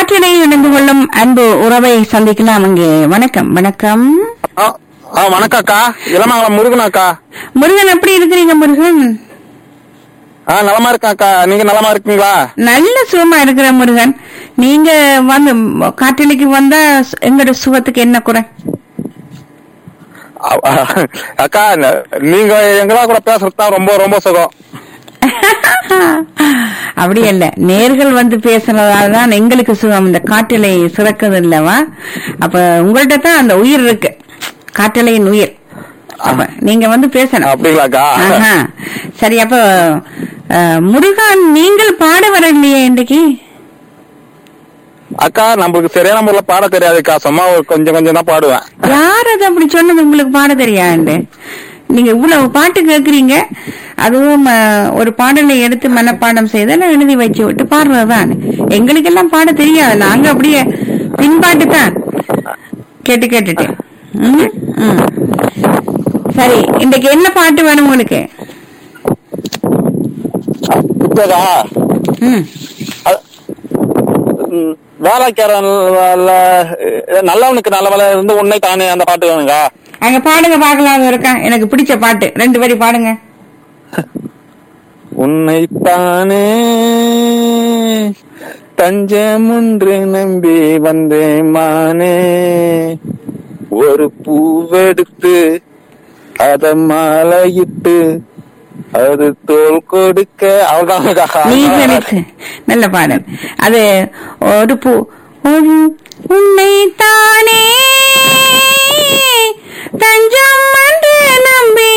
காற்றினை இணைந்து கொள்ளும் அன்பு உறவை சந்திக்கலாம் அங்கே வணக்கம் வணக்கம் ஆ ஆ, வணக்கம் அக்கா இளமங்கலம் முருகன் அக்கா முருகன் எப்படி இருக்கிறீங்க முருகன் ஆ நலமா இருக்கேன் அக்கா நீங்க நலமா இருக்கீங்களா நல்ல சுகமா இருக்கிற முருகன் நீங்க வந்து காற்றலைக்கு வந்தா எங்களோட சுகத்துக்கு என்ன குறை அ- அ- அக்கா ந- நீங்க எங்களா கூட பேசுறது தான் ரொம்ப ரொம்ப சுகம் அப்படி இல்ல நேர்கள் வந்து பேசுறதால தான் எங்களுக்கு சுகம் இந்த காற்றலை சிறக்குது இல்லவா அப்ப உங்கள்ட்ட தான் அந்த உயிர் இருக்கு காற்றலையின் உயிர் அப்ப நீங்க வந்து பேசணும் அப்படிங்களாக்கா ஆஹா. சரி அப்ப அஹ், முருகன் நீங்கள் பாட வரலையே இன்னைக்கு அக்கா நம்மளுக்கு சரியான முறையில பாட தெரியாதுக்கா சும்மா ஒரு கொஞ்சம் கொஞ்சம் தான் பாடுவேன் யார் அது அப்படி சொன்னது உங்களுக்கு பாட தெரியாது நீங்க இவ்வளவு பாட்டு கேக்குறீங்க அதுவும் அஹ், ஒரு பாடலை எடுத்து மனப்பாடம் செய்தால் எழுதி வச்சு விட்டு பாடுறதுதான் எங்களுக்கெல்லாம் பாட தெரியாது நாங்க அப்படியே பின்பாட்டு தான் கேட்டு கேட்டுட்டு ம், ம். சரி இன்னைக்கு என்ன பாட்டு வேணும் உங்களுக்கு இப்பதா ம் வேலைக்காரன் நல்லவனுக்கு நல்ல வேலை இருந்து உன்னை தானே அந்த பாட்டு வேணுங்கா அங்க பாடுங்க பார்க்கலாம் இருக்கா எனக்கு பிடிச்ச பாட்டு ரெண்டு வரி பாடுங்க உன்னைத்தானே தஞ்சம் ஒன்று நம்பி வந்தேன் மானே ஒரு பூவெடுத்து அத மாலையிட்டு அது தோல் கொடுக்க அவ்வளவுதான் நீ நினைச்சு நல்ல பாடல் அது ஒரு பூ ஒரு உன்னை தானே தஞ்சம் என்று நம்பி